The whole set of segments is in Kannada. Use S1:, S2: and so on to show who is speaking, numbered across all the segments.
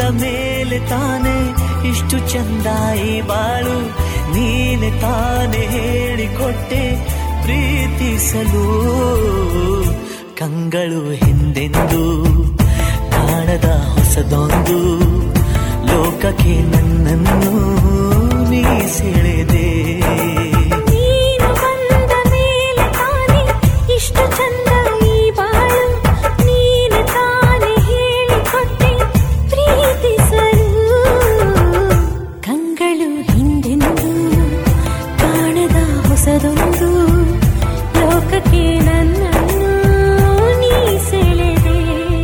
S1: ಮೇಲೆ ತಾನೆ ಇಷ್ಟು ಚಂದಾಯಿ ಬಾಳು ನೀನೆ ತಾನೆ ಹೇಳಿಕೊಟ್ಟೆ ಪ್ರೀತಿಸಲು ಕಂಗಳು ಹಿಂದೆಂದು ಕಾಣದ ಹೊಸದೊಂದು ಲೋಕಕ್ಕೆ ನನ್ನನ್ನು ನೀ ಸೆಳೆದೆ
S2: ನೀನು ಬಂದ ಮೇಲೆ ತಾನೆ ಇಷ್ಟು ಚಂದ ಈ ಬಾಳು ನೀನು ತಾನೆ ಹೇಳಿಕೊಟ್ಟೆ ಪ್ರೀತಿಸಲು ಕಂಗಳು ಹಿಂದೆಂದು ಕಾಣದ ಹೊಸದೊಂದು ಲೋಕಕ್ಕೆ ನನ್ನನ್ನು ನೀ ಸೆಳೆದೆ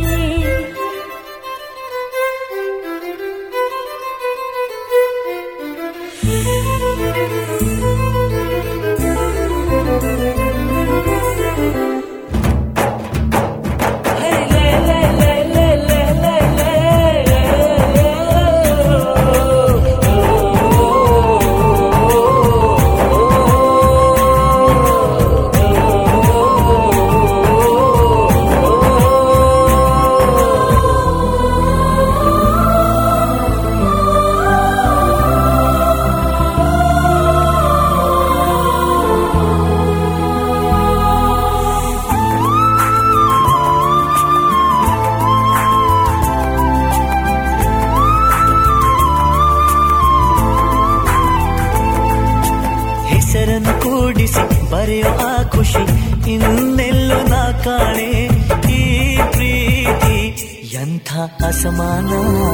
S1: ಹೆಸರನ್ನು ಕೂಡಿಸಿ ಬರೆಯೋ ಆ ಖುಷಿ ಇನ್ನೆಲ್ಲೋ ನಾ ಕಾಣೆ ಈ ಪ್ರೀತಿ ಎಂಥ ಅಸಮಾನ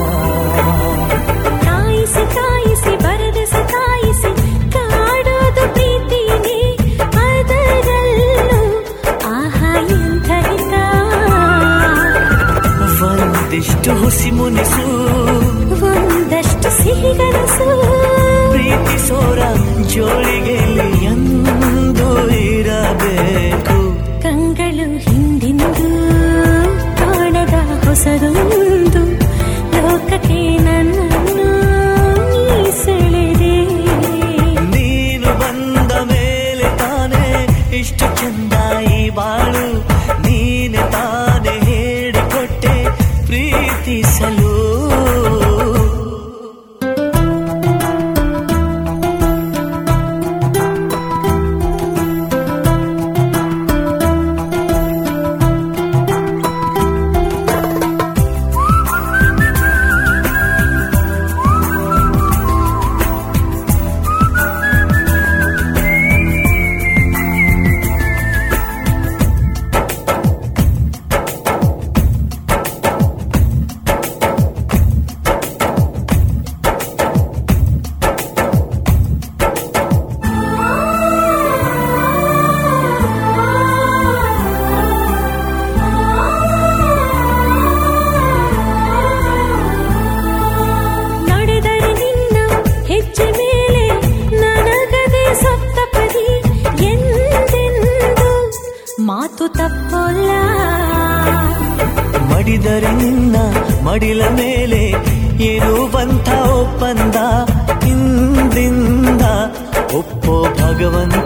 S2: ಕಾಯಿಸಿ ಕಾಯಿಸಿ ಬರದ ಸತಾಯಿಸಿ ಕಾಡೋದು ಪ್ರೀತಿನೇ ಅದರಲ್ಲೂ ಆಹಾ ಎಂಥ ಹಿತ
S1: ಒಂದಿಷ್ಟು ಹುಸಿ ಮುನಿಸು
S2: ಒಂದಷ್ಟು ಸಿಹಿಗನಸು
S1: ಪ್ರೀತಿಸೋರ ಜೋಳಿಗೆ ಎಂದು ಇರಬೇಕು
S2: ಕಂಗಳು ಹಿಂದಿಂದು ಕಾಣದ ಹೊಸದೊಂದು ಲೋಕಕ್ಕೆ ನನ್ನನ್ನು ನೀ ಸೆಳೆದೆ
S1: ನೀನು ಬಂದ ಮೇಲೆ ತಾನೇ ಇಷ್ಟು ಚಂದಾಯಿ ಬಾಳು ನೀನೆ ತಾನೇ ಹೇಳಿಕೊಟ್ಟೆ ಪ್ರೀತಿಸಲು
S2: ನಡೆದರೆ ನಿನ್ನ ಹೆಜ್ಜೆ ಮೇಲೆ ನನಗದೆ ಸಪ್ತಪದಿ ಎಂದೆಂದು ಮಾತು ತಪ್ಪಲ್ಲ
S1: ಮಡಿದರೆ ನಿನ್ನ ಮಡಿಲ ಮೇಲೆ ಇರುವಂಥ ಒಪ್ಪಂದ ಹಿಂದಿಂದ ಒಪ್ಪೋ ಭಗವಂತ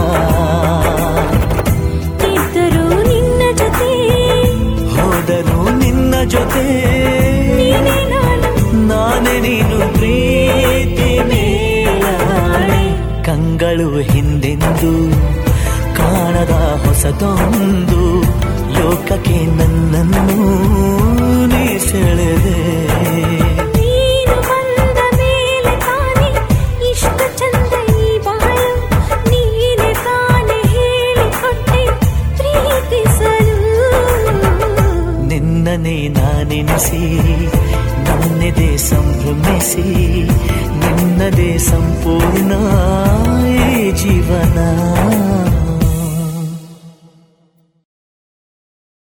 S2: ಇದ್ದರೂ ನಿನ್ನ ಜೊತೆ
S1: ಹೋದರು ನಿನ್ನ ಜೊತೆ
S2: ನೀನೇ ನಾನು
S1: ನಾನೇ ನೀನು ಪ್ರೀತಿ ಮೇಲಾಣೆ ಕಂಗಳು ಹಿಂದೆಂದು ಕಾಣದ ಹೊಸದೊಂದು ಲೋಕಕ್ಕೆ ನನ್ನನ್ನು ನೀ ಸೆಳೆದೆ
S2: ನೀನು ಬಂದ ಮೇಲೆ ತಾನೆ ಇಷ್ಟು ಚಂದ ಈ ಬಾಳು ನೀನೆ ತಾನೆ ಹೇಳಿಕೊಟ್ಟೆ ಪ್ರೀತಿಸಲು
S1: ನಿನ್ನನೇ ನಾನೆನಿಸಿ ನನ್ನೆದೆ ಸಂಭ್ರಮಿಸಿ ನಿನ್ನದೇ ಸಂಪೂರ್ಣ ಈ ಜೀವನ